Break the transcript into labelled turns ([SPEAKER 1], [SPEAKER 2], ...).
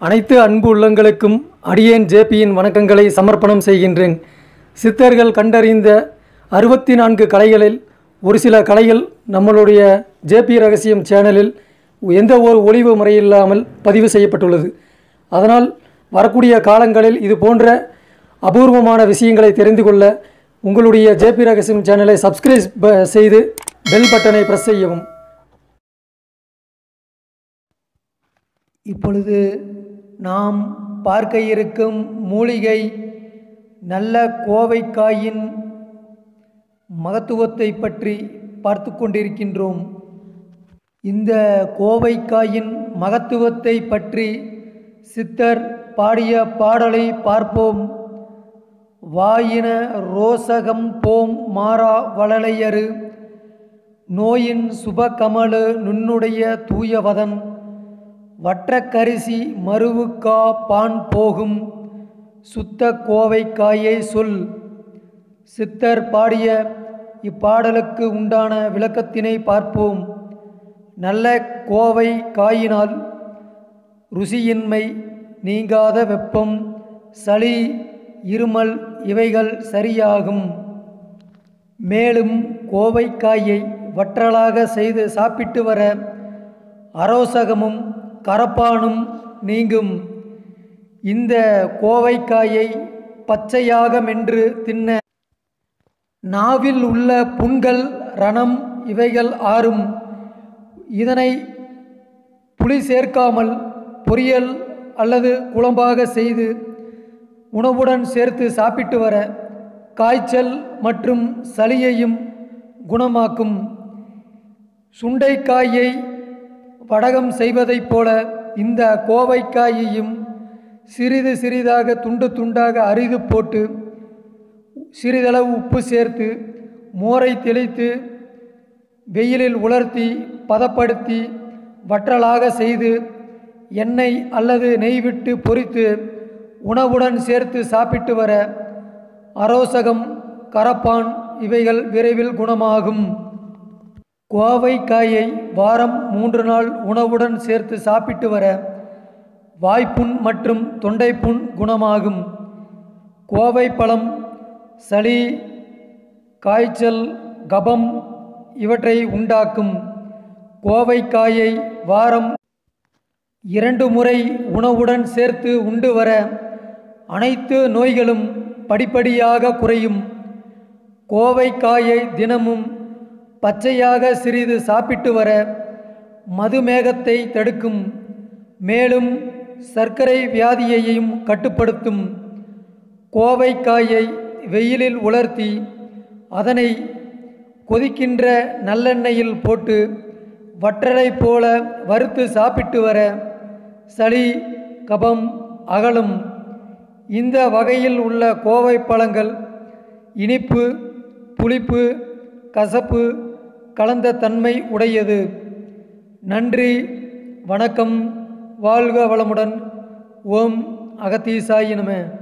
[SPEAKER 1] அனைத்து அன்பு உள்ளங்களுக்கும் அடியேன் ஜேபியின் வணக்கங்களை சமர்ப்பணம் செய்கின்றேன் சித்தர்கள் கண்டறிந்த அறுபத்தி நான்கு கலைகளில் ஒரு சில கலைகள் நம்மளுடைய ஜேபி ரகசியம் சேனலில் எந்த ஒரு ஒளிவு முறையில்லாமல் பதிவு செய்யப்பட்டுள்ளது அதனால் வரக்கூடிய காலங்களில் இது போன்ற அபூர்வமான விஷயங்களை தெரிந்து கொள்ள உங்களுடைய ஜேபி ரகசியம் சேனலை சப்ஸ்கிரைப் செய்து பெல் பட்டனை பிரஸ் செய்யவும் இப்பொழுது நாம் பார்க்க இருக்கும் மூலிகை நல்ல கோவைக்காயின் மகத்துவத்தை பற்றி பார்த்து கொண்டிருக்கின்றோம் இந்த கோவைக்காயின் மகத்துவத்தை பற்றி சித்தர் பாடிய பாடலை பார்ப்போம் வாயின ரோசகம் போம் மாறா வளலையரு நோயின் சுபகமலு நுண்ணுடைய தூயவதன் வற்றக்கரிசி மருவுக்கா பான் போகும் சுத்த கோவைக்காயை சொல் சித்தர் பாடிய இப்பாடலுக்கு உண்டான விளக்கத்தினை பார்ப்போம் நல்ல கோவை காயினால் ருசியின்மை நீங்காத வெப்பம் சளி இருமல் இவைகள் சரியாகும் மேலும் கோவைக்காயை வற்றலாக செய்து சாப்பிட்டு வர அரோசகமும் கரப்பானும் நீங்கும் இந்த கோவைக்காயை பச்சையாக மென்று தின்ன நாவில் உள்ள புண்கள் ரணம் இவைகள் ஆறும் இதனை புளி சேர்க்காமல் பொரியல் அல்லது குழம்பாக செய்து உணவுடன் சேர்த்து சாப்பிட்டு வர காய்ச்சல் மற்றும் சளியையும் குணமாக்கும் சுண்டைக்காயை வடகம் செய்வதைப் போல இந்த கோவைக்காயையும் சிறிது சிறிதாக துண்டு துண்டாக அரிது போட்டு சிறிதளவு உப்பு சேர்த்து மோரை தெளித்து வெயிலில் உலர்த்தி பதப்படுத்தி வற்றலாக செய்து எண்ணெய் அல்லது நெய் விட்டு பொரித்து உணவுடன் சேர்த்து சாப்பிட்டு வர அரோசகம் கரப்பான் இவைகள் விரைவில் குணமாகும் கோவைக்காயை வாரம் மூன்று நாள் உணவுடன் சேர்த்து சாப்பிட்டு வர வாய்ப்புண் மற்றும் தொண்டைப்புண் குணமாகும் கோவை பழம் சளி காய்ச்சல் கபம் இவற்றை உண்டாக்கும் கோவைக்காயை வாரம் இரண்டு முறை உணவுடன் சேர்த்து உண்டு வர அனைத்து நோய்களும் படிப்படியாக குறையும் கோவைக்காயை தினமும் பச்சையாக சிறிது சாப்பிட்டு வர மதுமேகத்தை தடுக்கும் மேலும் சர்க்கரை வியாதியையும் கட்டுப்படுத்தும் கோவைக்காயை வெயிலில் உலர்த்தி அதனை கொதிக்கின்ற நல்லெண்ணெயில் போட்டு வற்றலை போல வறுத்து சாப்பிட்டு வர சளி கபம் அகலும் இந்த வகையில் உள்ள கோவை பழங்கள் இனிப்பு புளிப்பு கசப்பு கலந்த தன்மை உடையது நன்றி வணக்கம் வாழ்க வளமுடன் ஓம் அகத்தீசாயினமே